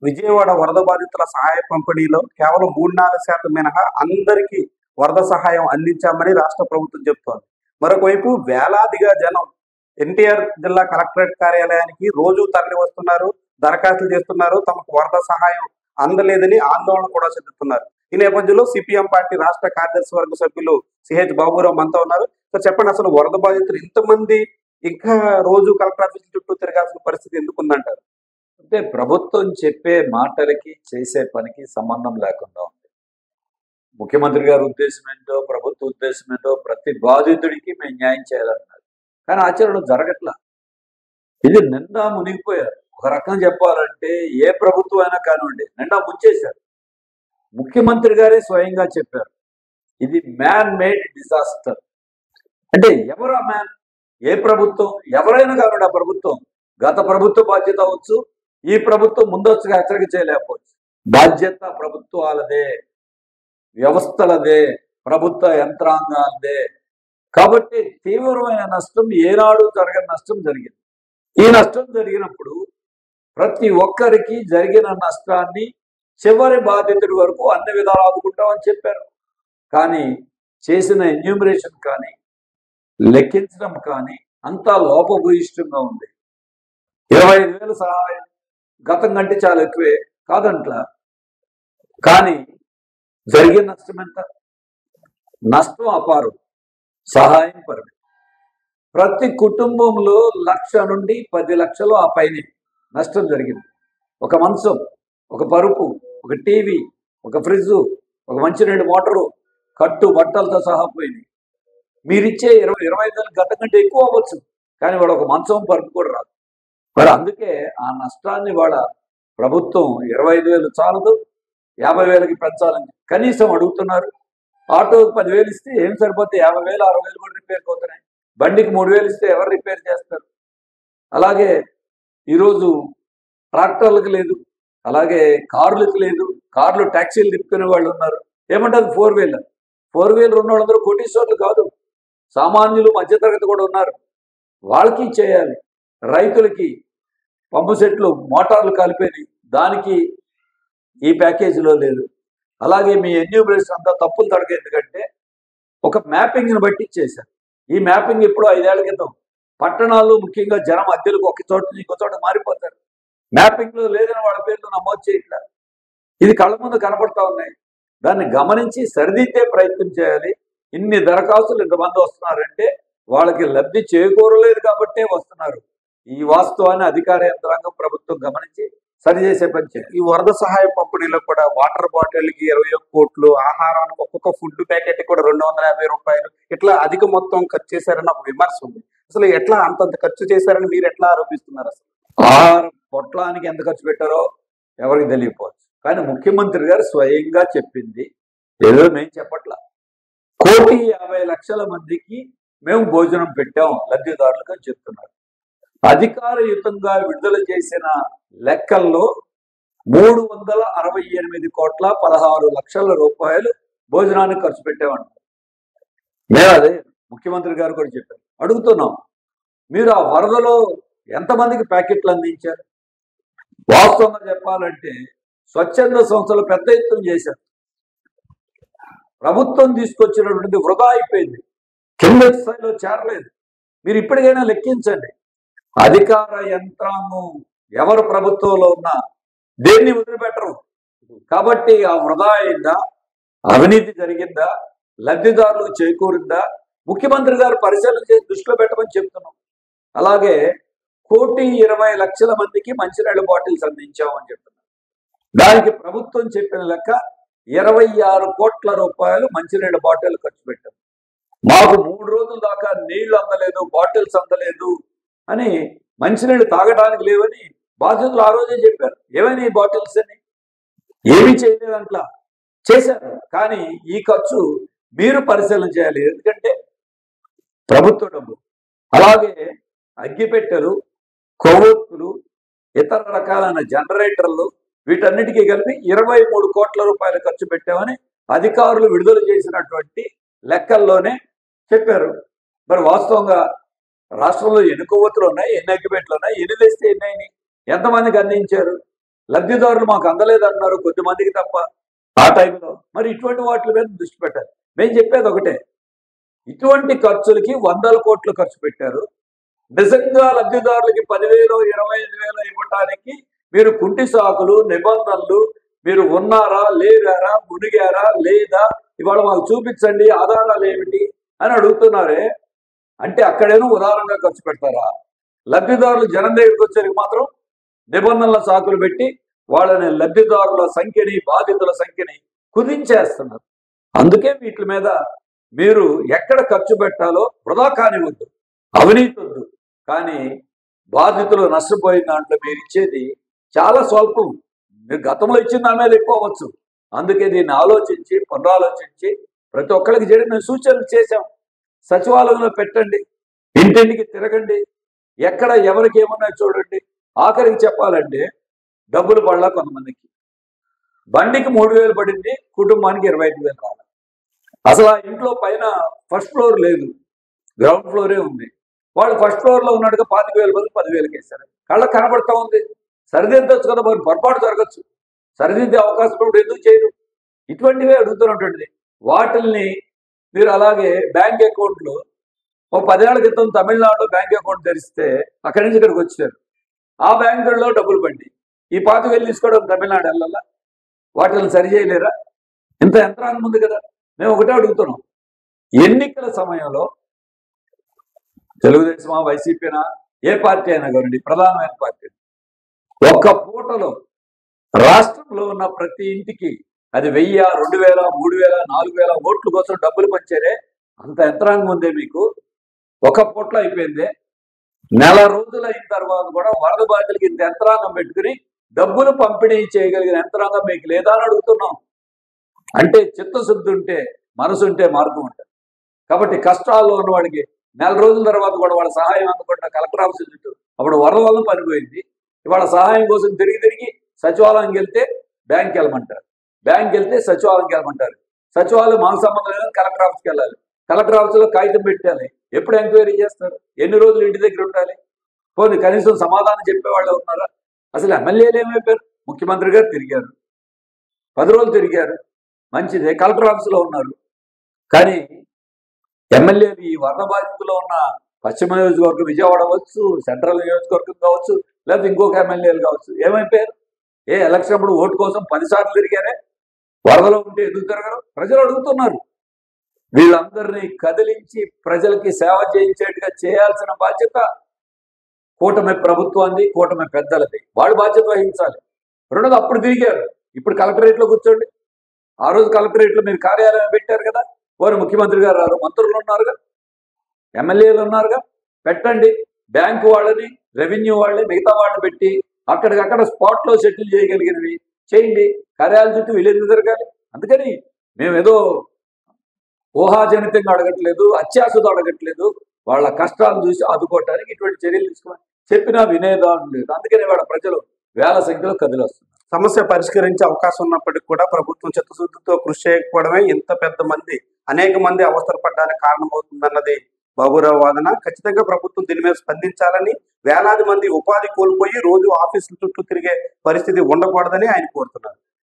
విజయవాడ వరద బాధితుల సహాయ పంపిణీలో కేవలం మూడు నాలుగు శాతం మినహా అందరికీ వరద సహాయం అందించామని రాష్ట్ర ప్రభుత్వం చెబుతోంది మరొకవైపు వేలాదిగా జనం ఎన్టీఆర్ జిల్లా కలెక్టరేట్ కార్యాలయానికి రోజు తరలి వస్తున్నారు దరఖాస్తులు చేస్తున్నారు తమకు వరద సహాయం అందలేదని ఆందోళన కూడా చెందుతున్నారు ఈ నేపథ్యంలో సిపిఎం పార్టీ రాష్ట్ర కార్యదర్శి వర్గ సభ్యులు సిహెచ్ బాబురావు మనతో ఉన్నారు సో చెప్పండి అసలు వరద బాధితులు ఇంతమంది ఇంకా రోజు కలెక్టర్ ఆఫీస్ చుట్టూ తిరగాల్సిన పరిస్థితి ఎందుకు ఉందంటారు అంటే ప్రభుత్వం చెప్పే మాటలకి చేసే పనికి సంబంధం లేకుండా ఉంది ముఖ్యమంత్రి గారి ఉద్దేశం ఏంటో ప్రభుత్వ ఉద్దేశం ఏంటో ప్రతి బాధితుడికి మేము న్యాయం చేయాలన్నారు కానీ ఆచరణ జరగట్లా ఇది నిండా మునిగిపోయారు ఒక రకం చెప్పాలంటే ఏ ప్రభుత్వం అయినా కానివ్వండి నిండా ముంచేశారు ముఖ్యమంత్రి గారే స్వయంగా చెప్పారు ఇది మ్యాన్ మేడ్ డిజాస్టర్ అంటే ఎవరు ఆ మ్యాన్ ఏ ప్రభుత్వం ఎవరైనా కానివ్వండి ఆ ప్రభుత్వం గత ప్రభుత్వ బాధ్యత అవ్వచ్చు ఈ ప్రభుత్వం ముందస్తుగా హెచ్చరిక చేయలేకపోవచ్చు బాధ్యత ప్రభుత్వాలదే వ్యవస్థలదే ప్రభుత్వ యంత్రాంగాలదే కాబట్టి తీవ్రమైన నష్టం ఏనాడు జరగని నష్టం జరిగింది ఈ నష్టం జరిగినప్పుడు ప్రతి ఒక్కరికి జరిగిన నష్టాన్ని చివరి బాధితుడి వరకు అన్ని విధాలు ఆదుకుంటామని చెప్పారు కానీ చేసిన ఎన్యూమరేషన్ కానీ లెక్కించడం కానీ అంతా లోపభూయిష్టంగా ఉంది ఇరవై ఐదు వేలు సహాయం గతం కంటే చాలా ఎక్కువే కాదంట్లా కానీ జరిగిన నష్టం ఎంత నష్టం అపారం సహాయం పరిమితి ప్రతి కుటుంబంలో లక్ష నుండి పది లక్షలు ఆ పైన నష్టం జరిగింది ఒక మంచం ఒక పరుపు ఒక టీవీ ఒక ఫ్రిడ్జ్ ఒక మంచినీళ్ళు మోటారు కట్టు బట్టలతో సహా పోయింది మీరిచ్చే ఇరవై ఇరవై ఐదు వేలు గతం కంటే ఎక్కువ అవ్వచ్చు కానీ వాడు ఒక మంచం పరుపు కూడా రాదు మరి అందుకే ఆ నష్టాన్ని వాళ్ళ ప్రభుత్వం ఇరవై ఐదు వేలు చాలదు యాభై వేలకి పెంచాలని కనీసం అడుగుతున్నారు ఆటోకి పదివేలు ఇస్తే ఏం సరిపోతే యాభై వేలు అరవై వేలు కూడా రిపేర్ అవుతున్నాయి బండికి మూడు వేలు ఇస్తే ఎవరు రిపేర్ చేస్తారు అలాగే ఈరోజు ట్రాక్టర్లకు లేదు అలాగే కార్లకు లేదు కార్లు ట్యాక్సీలు తిప్పుకునే వాళ్ళు ఉన్నారు ఏమంటారు ఫోర్ వీలర్ ఫోర్ వీలర్ ఉన్న వాళ్ళందరూ కోటీశ్వర్లు కాదు సామాన్యులు మధ్యతరగతి కూడా ఉన్నారు వాళ్ళకి చేయాలి రైతులకి పంపు సెట్లు మోటార్లు కలిపేది దానికి ఈ ప్యాకేజీలో లేదు అలాగే మీ ఎన్యూమరేషన్ అంతా తప్పులు తడక ఎందుకంటే ఒక మ్యాపింగ్ని బట్టి చేశారు ఈ మ్యాపింగ్ ఇప్పుడు ఐదేళ్ల క్రితం పట్టణాల్లో ముఖ్యంగా జనం అద్దెలకు ఒక చోట నుంచి ఇంకో చోట మారిపోతారు మ్యాపింగ్ లో లేదని వాళ్ళ పేర్లు నమోదు చేయట్లేదు ఇది కళ్ళ ముందు కనపడతా ఉన్నాయి దాన్ని గమనించి సరిదిద్దే ప్రయత్నం చేయాలి ఇన్ని దరఖాస్తులు ఇంతమంది వస్తున్నారంటే వాళ్ళకి లబ్ధి చేకూరలేదు కాబట్టే వస్తున్నారు ఈ వాస్తవాన్ని అధికార యంత్రాంగం ప్రభుత్వం గమనించి సరిచేసే పని చేయాలి ఈ వరద సహాయ పంపిణీలో కూడా వాటర్ బాటిల్ కి ఇరవై ఒక్క కోట్లు ఆహారానికి ఒక్కొక్క ఫుడ్ ప్యాకెట్ కూడా రెండు వందల యాభై రూపాయలు ఇట్లా అధిక మొత్తం ఖర్చు చేశారని ఒక విమర్శ ఉంది అసలు ఎట్లా అంతంత ఖర్చు చేశారని మీరు ఎట్లా ఆరోపిస్తున్నారు అసలు ఆహారం పొట్లానికి ఎంత ఖర్చు పెట్టారో ఎవరికి తెలియకపోవచ్చు కానీ ముఖ్యమంత్రి గారు స్వయంగా చెప్పింది ఏదో మేము చెప్పట్లా కోటి యాభై లక్షల మందికి మేము భోజనం పెట్టాం లబ్ధిదారులుగా చెప్తున్నారు అధికారయుతంగా విడుదల చేసిన లెక్కల్లో మూడు వందల అరవై ఎనిమిది కోట్ల పదహారు లక్షల రూపాయలు భోజనానికి ఖర్చు పెట్టామంట మేము అదే ముఖ్యమంత్రి గారు కూడా చెప్పారు అడుగుతున్నాం మీరు ఆ వరదలో ఎంతమందికి ప్యాకెట్లు అందించారు వాస్తవంగా చెప్పాలంటే స్వచ్ఛంద సంస్థలు పెద్ద ఎత్తున చేశారు ప్రభుత్వం తీసుకొచ్చినటువంటి వృధా అయిపోయింది కింద స్థాయిలో చేరలేదు మీరు ఇప్పటికైనా లెక్కించండి అధికార యంత్రాంగం ఎవరు ప్రభుత్వంలో ఉన్నా దేన్ని వదిలిపెట్టరు కాబట్టి ఆ వృధా అయిందా అవినీతి జరిగిందా లబ్ధిదారులకు చేకూరిందా ముఖ్యమంత్రి గారు పరిశీలన చేసి దృష్టిలో పెట్టమని చెప్తున్నాం అలాగే కోటి ఇరవై లక్షల మందికి మంచినీళ్ళ బాటిల్స్ అందించామని చెప్తున్నారు దానికి ప్రభుత్వం చెప్పిన లెక్క ఇరవై ఆరు కోట్ల రూపాయలు మంచినీళ్ళ బాటిల్ ఖర్చు పెట్టాం మాకు మూడు రోజుల దాకా నీళ్లు అందలేదు బాటిల్స్ అందలేదు అని మంచినీళ్ళు తాగడానికి లేవని బాధ్యతలు ఆ రోజే చెప్పారు ఏమైనా ఈ బాటిల్స్ అని ఏమీ చేయలేదంట్లా చేశారు కానీ ఈ ఖర్చు మీరు పరిశీలన చేయాలి ఎందుకంటే ప్రభుత్వ డబ్బు అలాగే అగ్గిపెట్టెలు కొవ్వొత్తులు ఇతర రకాలైన జనరేటర్లు వీటన్నిటికీ కలిపి ఇరవై మూడు కోట్ల రూపాయలు ఖర్చు పెట్టామని అధికారులు విడుదల చేసినటువంటి లెక్కల్లోనే చెప్పారు మరి వాస్తవంగా రాష్ట్రంలో ఎన్ని కొవ్వొత్తులు ఉన్నాయి ఎన్ని అగ్గిపెట్టెలు ఉన్నాయి ఎన్ని తెస్తే ఎన్ని అయినాయి ఎంతమందికి అందించారు లబ్ధిదారులు మాకు అందలేదు అంటున్నారు కొద్ది మందికి తప్ప ఆ టైంలో మరి ఇటువంటి వాటి మీద దృష్టి పెట్టాలి మేము చెప్పేది ఒకటే ఇటువంటి ఖర్చులకి వందల కోట్లు ఖర్చు పెట్టారు నిజంగా లబ్ధిదారులకి పదివేలు ఇరవై ఐదు వేలు ఇవ్వటానికి మీరు కుంటి సాకులు నిబంధనలు మీరు ఉన్నారా లేరారా మునిగారా లేదా ఇవాళ మాకు చూపించండి ఆధారాలు ఏమిటి అని అడుగుతున్నారే అంటే అక్కడేనో ఉదారంగా ఖర్చు పెడతారా లబ్ధిదారులు జనం దగ్గరికి వచ్చేసరికి మాత్రం నిబంధనల సాకులు పెట్టి వాళ్ళని లబ్ధిదారుల సంఖ్యని బాధితుల సంఖ్యని కుదించేస్తున్నారు అందుకే వీటి మీద మీరు ఎక్కడ ఖర్చు పెట్టాలో వృధా కానివద్దు అవినీతి వద్దు కానీ బాధితులు నష్టపోయిన దాంట్లో మీరు ఇచ్చేది చాలా స్వల్పం మీరు గతంలో ఇచ్చిన దాని మీద ఎక్కువ అవ్వచ్చు అందుకే దీన్ని ఆలోచించి పునరాలోచించి ప్రతి ఒక్కరికి చేయడం మేము సూచనలు చేశాం సచివాలయంలో పెట్టండి ఇంటింటికి తిరగండి ఎక్కడ ఎవరికి ఏమన్నా చూడండి ఆఖరికి చెప్పాలంటే డబ్బులు పడలా కొంతమందికి బండికి మూడు వేలు పడింది కుటుంబానికి ఇరవై ఐదు వేలు రావాలి అసలు ఆ ఇంట్లో పైన ఫస్ట్ ఫ్లోర్ లేదు గ్రౌండ్ ఫ్లోరే ఉంది వాళ్ళు ఫస్ట్ ఫ్లోర్ లో ఉన్నట్టుగా పాతిక వేల బదులు పదివేలకి వేస్తారు కళ్ళకు కనబడతా ఉంది సరిదిద్దొచ్చు కదా మరి పొరపాటు జరగచ్చు సరిదిద్దే అవకాశం కూడా ఎందుకు చేయరు ఇటువంటివే అడుగుతున్నటువంటిది వాటిల్ని మీరు అలాగే బ్యాంక్ అకౌంట్లు ఒక పదేళ్ల క్రితం తమిళనాడులో బ్యాంక్ అకౌంట్ తెరిస్తే అక్కడి నుంచి ఇక్కడికి వచ్చారు ఆ బ్యాంకుల్లో డబ్బులు పండి ఈ పాతి వేలు తీసుకోవడం తమిళనాడు వెళ్ళాలా వాటిని సరి చేయలేరా ఇంత యంత్రాంగం ఉంది కదా మేము ఒకటే అడుగుతున్నాం ఎన్నికల సమయంలో తెలుగుదేశమా వైసీపీనా ఏ పార్టీ అయినా కానివ్వండి ప్రధానమైన పార్టీ ఒక్క పూటలో రాష్ట్రంలో ఉన్న ప్రతి ఇంటికి అది వెయ్యి రెండు వేల మూడు వేల నాలుగు వేల ఓట్ల కోసం డబ్బులు పంచారే అంత యంత్రాంగం ఉందే మీకు ఒక పూటలో అయిపోయిందే నెల రోజులు అయిన తర్వాత కూడా వరద బాధితులకి ఇంత యంత్రాంగం పెట్టుకుని డబ్బులు పంపిణీ చేయగలిగిన యంత్రాంగం మీకు లేదా అని అడుగుతున్నాం అంటే చిత్తశుద్ధి ఉంటే మనసు ఉంటే మార్గం ఉంటుంది కాబట్టి కష్టాల్లో ఉన్న వాడికి నెల రోజుల తర్వాత కూడా వాళ్ళ సహాయం అందకుండా కలెక్టర్ ఆఫీస్ చుట్టూ అప్పుడు వరద వల్ల పనిపోయింది ఇవాళ సహాయం కోసం తిరిగి తిరిగి సచివాలయంకి వెళ్తే బ్యాంక్ వెళ్ళమంటారు బ్యాంక్ వెళ్తే సచివాలయంకి వెళ్ళమంటారు సచివాలయం మాకు సంబంధం లేదని కలెక్టర్ ఆఫీస్కి వెళ్ళాలి కలెక్టర్ ఆఫీస్లో కాగితం పెట్టాలి ఎప్పుడు ఎంక్వైరీ చేస్తారు ఎన్ని రోజులు ఇంటి దగ్గర ఉండాలి పోనీ కనీసం సమాధానం చెప్పేవాళ్ళు ఉన్నారా అసలు ఎమ్మెల్యేలు ఏమైపోయారు ముఖ్యమంత్రి గారు తిరిగారు పది రోజులు తిరిగారు మంచిదే కలెక్టర్ ఆఫీసులో ఉన్నారు కానీ ఎమ్మెల్యేలు ఈ వరద బాధితులో ఉన్న పశ్చిమ నియోజకవర్గం విజయవాడ అవ్వచ్చు సెంట్రల్ నియోజకవర్గం కావచ్చు లేకపోతే ఇంకొక ఎమ్మెల్యేలు కావచ్చు ఏమైపోయారు ఏ ఎలక్షన్ అప్పుడు ఓటు కోసం పదిసార్లు తిరిగారే వరదలో ఉంటే ఎందుకు తిరగరు ప్రజలు అడుగుతున్నారు వీళ్ళందరినీ కదిలించి ప్రజలకి సేవ చేయించేట్టుగా చేయాల్సిన బాధ్యత కూటమి ప్రభుత్వాన్ని కూటమి పెద్దలది వాళ్ళు బాధ్యత వహించాలి రెండోది అప్పుడు తిరిగారు ఇప్పుడు కలెక్టరేట్ లో కూర్చోండి ఆ రోజు కలెక్టరేట్ లో మీరు కార్యాలయం పెట్టారు కదా వారు ముఖ్యమంత్రి గారు రారు మంత్రులు ఉన్నారుగా ఎమ్మెల్యేలు ఉన్నారుగా పెట్టండి బ్యాంకు వాళ్ళని రెవెన్యూ వాళ్ళని మిగతా వాళ్ళని పెట్టి అక్కడికక్కడ స్పాట్ లో సెటిల్ చేయగలిగినవి చేయండి కార్యాలయం చుట్టూ వీళ్ళు ఎందుకు తిరగాలి అందుకని మేము ఏదో ఊహాజనితంగా అడగట్లేదు అత్యాశతో అడగట్లేదు వాళ్ళ కష్టాలు చూసి ఆదుకోవటానికి ఇటువంటి చర్యలు తీసుకోవాలి చెప్పినా వినేదానం లేదు అందుకని వాళ్ళ ప్రజలు వేల సంఖ్యలో కదిలొస్తున్నారు సమస్య పరిష్కరించే అవకాశం ఉన్నప్పటికీ కూడా ప్రభుత్వం చిత్తశుద్ధితో కృషి చేయకపోవడమే ఇంత పెద్ద మంది అనేక మంది అవసర పడడానికి కారణమవుతుందన్నది బాబురావు వాదన ఖచ్చితంగా ప్రభుత్వం దీని మీద స్పందించాలని వేలాది మంది ఉపాధి కోల్పోయి రోజు ఆఫీసుల చుట్టూ తిరిగే పరిస్థితి ఉండకూడదని ఆయన కోరుతున్నారు